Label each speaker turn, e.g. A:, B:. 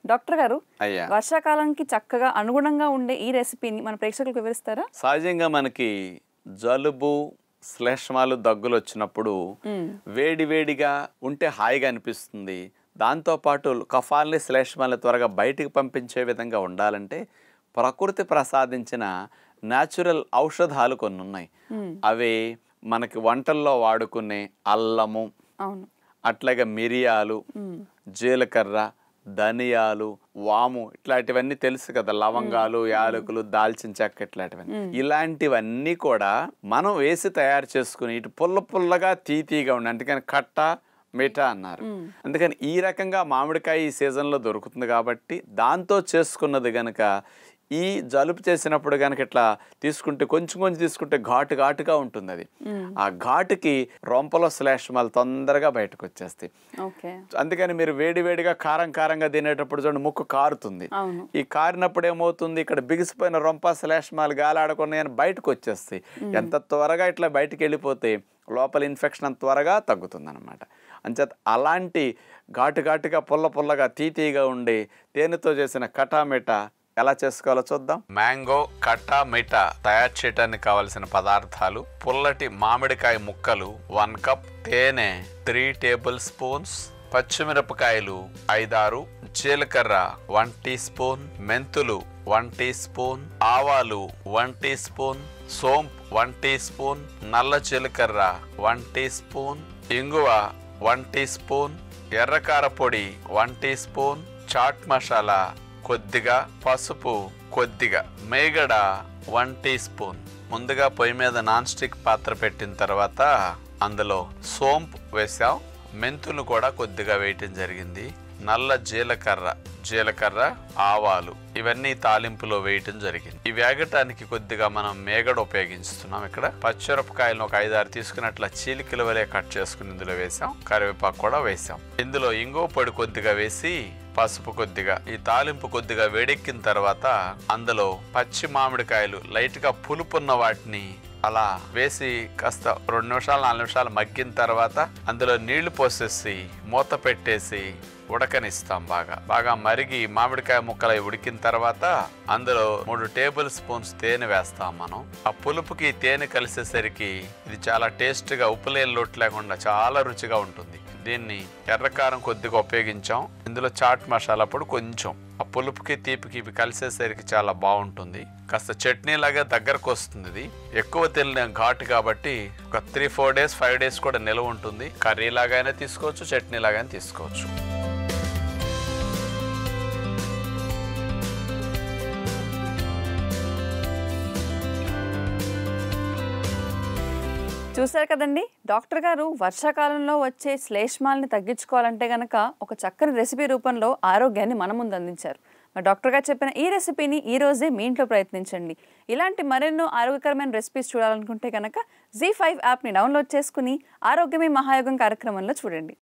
A: doctor గారు
B: అయ్యా
A: వర్షాకాలానికి చక్కగా అనుగుణంగా ఉండే ఈ రెసిపీని మన ప్రేక్షకులకు వివరిస్తారా
B: సహజంగా మనకి జలుబు శ్లేష్మాలు దగ్గులు వచ్చినప్పుడు వేడి వేడిగా ఉంటే హాయిగా అనిపిస్తుంది దాంతోపాటు కఫాల్ని శ్లేష్మాలని త్వరగా బయటికి పంపించే విధంగా ఉండాలంటే ప్రకృతి ప్రసాదించిన న్యాచురల్ ఔషధాలు కొన్ని ఉన్నాయి అవి మనకి వంటల్లో వాడుకునే అల్లము
A: అవును
B: అట్లాగే మిరియాలు జీలకర్ర ధనియాలు వాము ఇట్లాంటివన్నీ తెలుసు కదా లవంగాలు యాలకులు దాల్చిన చెక్క ఇట్లాంటివన్నీ ఇలాంటివన్నీ కూడా మనం వేసి తయారు చేసుకుని ఇటు పుల్ల పుల్లగా తీతీగా ఉండి అందుకని కట్ట మిఠా అన్నారు అందుకని ఈ రకంగా మామిడికాయ ఈ సీజన్లో దొరుకుతుంది కాబట్టి దాంతో చేసుకున్నది గనక ఈ జలుబు చేసినప్పుడు కనుక ఇట్లా తీసుకుంటే కొంచెం కొంచెం తీసుకుంటే ఘాటు ఘాటుగా ఉంటుంది అది ఆ ఘాటుకి రొంపలో శ్లేష్మాలు తొందరగా బయటకు వచ్చేస్తాయి
A: ఓకే
B: అందుకని మీరు వేడి వేడిగా కారం కారంగా తినేటప్పుడు చూడండి ముక్కు కారుతుంది
A: అవును
B: ఈ కారినప్పుడు ఏమవుతుంది ఇక్కడ బిగిసిపోయిన రొంప శ్లేష్మాలు గాలాడకుండా బయటకు వచ్చేస్తాయి ఎంత త్వరగా ఇట్లా బయటికి వెళ్ళిపోతే లోపల ఇన్ఫెక్షన్ అంత త్వరగా తగ్గుతుంది అనమాట అంచేత అలాంటి ఘాటు ఘాటుగా పుల్ల పుల్లగా తీతీగా ఉండి తేనెతో చేసిన కటామిటా ఎలా చేసుకోవాలో చూద్దాం మ్యాంగో కట్టా మిఠా తయారు చేయడానికి కావలసిన పదార్థాలు పుల్లటి మామిడికాయ ముక్కలు వన్ కప్ తేనె త్రీ టేబుల్ స్పూన్స్ పచ్చిమిరపకాయలు ఐదారు జీలకర్ర వన్ టీ స్పూన్ మెంతులు వన్ టీ స్పూన్ ఆవాలు వన్ టీ స్పూన్ సోంప్ వన్ టీ స్పూన్ నల్ల జీలకర్ర వన్ టీ స్పూన్ ఇంగువ వన్ టీ స్పూన్ ఎర్రకార పొడి one teaspoon chaat masala కొద్దిగా పసుపు కొద్దిగా మేగడ వన్ టీ స్పూన్ ముందుగా పొయ్యి మీద నాన్ స్టిక్ పాత్ర పెట్టిన తర్వాత అందులో సోంపు వేసాం మెంతులు కూడా కొద్దిగా వేయటం జరిగింది నల్ల జీలకర్ర జీలకర్ర ఆవాలు ఇవన్నీ తాలింపులో వేయటం జరిగింది ఈ వేగటానికి కొద్దిగా మనం మేగడ ఉపయోగిస్తున్నాం ఇక్కడ పచ్చిమిరపకాయలను ఒక ఐదారు తీసుకుని అట్లా చీలికల వలె కట్ చేసుకుని ఇందులో వేసాం కరివేపాకు కూడా వేసాం ఇందులో ఇంగో పొడి కొద్దిగా వేసి పసుపు కొద్దిగా ఈ తాలింపు కొద్దిగా వేడెక్కిన తర్వాత అందులో పచ్చి మామిడికాయలు లైట్ గా పులుపున్న వాటిని అలా వేసి కాస్త రెండు నిమిషాలు నాలుగు నిమిషాలు మగ్గిన తర్వాత అందులో నీళ్లు పోసేసి మూత పెట్టేసి ఉడకనిస్తాం బాగా బాగా మరిగి మామిడికాయ ముక్కలు అవి ఉడికిన తర్వాత అందులో మూడు టేబుల్ స్పూన్స్ తేనె వేస్తాం మనం ఆ పులుపుకి తేనె కలిసేసరికి ఇది చాలా టేస్ట్ గా ఉప్పు లేని లోటు లేకుండా చాలా రుచిగా ఉంటుంది దీన్ని ఎర్రకారం కొద్దిగా ఉపయోగించాం ఇందులో చాట్ మసాలా పొడి కొంచెం ఆ పులుపుకి తీపికి ఇవి కలిసేసరికి చాలా బాగుంటుంది కాస్త చట్నీ లాగా దగ్గరకు వస్తుంది ఇది ఎక్కువ తెలిన ఘాటు కాబట్టి ఒక three four days five days కూడా నిల్వ ఉంటుంది కర్రీ లాగానే తీసుకోవచ్చు చట్నీ లాగానే తీసుకోవచ్చు
A: చూశారు కదండి డాక్టర్ గారు వర్షాకాలంలో వచ్చే శ్లేష్మాల్ని తగ్గించుకోవాలంటే గనక ఒక చక్కని రెసిపీ రూపంలో ఆరోగ్యాన్ని మన ముందు అందించారు మరి డాక్టర్ గారు చెప్పిన ఈ రెసిపీని ఈ రోజే మీ ఇంట్లో ప్రయత్నించండి ఇలాంటి మరెన్నో ఆరోగ్యకరమైన రెసిపీస్ చూడాలనుకుంటే కనుక జీ ఫైవ్ యాప్ని డౌన్లోడ్ చేసుకుని ఆరోగ్యమే మహాయోగం కార్యక్రమంలో చూడండి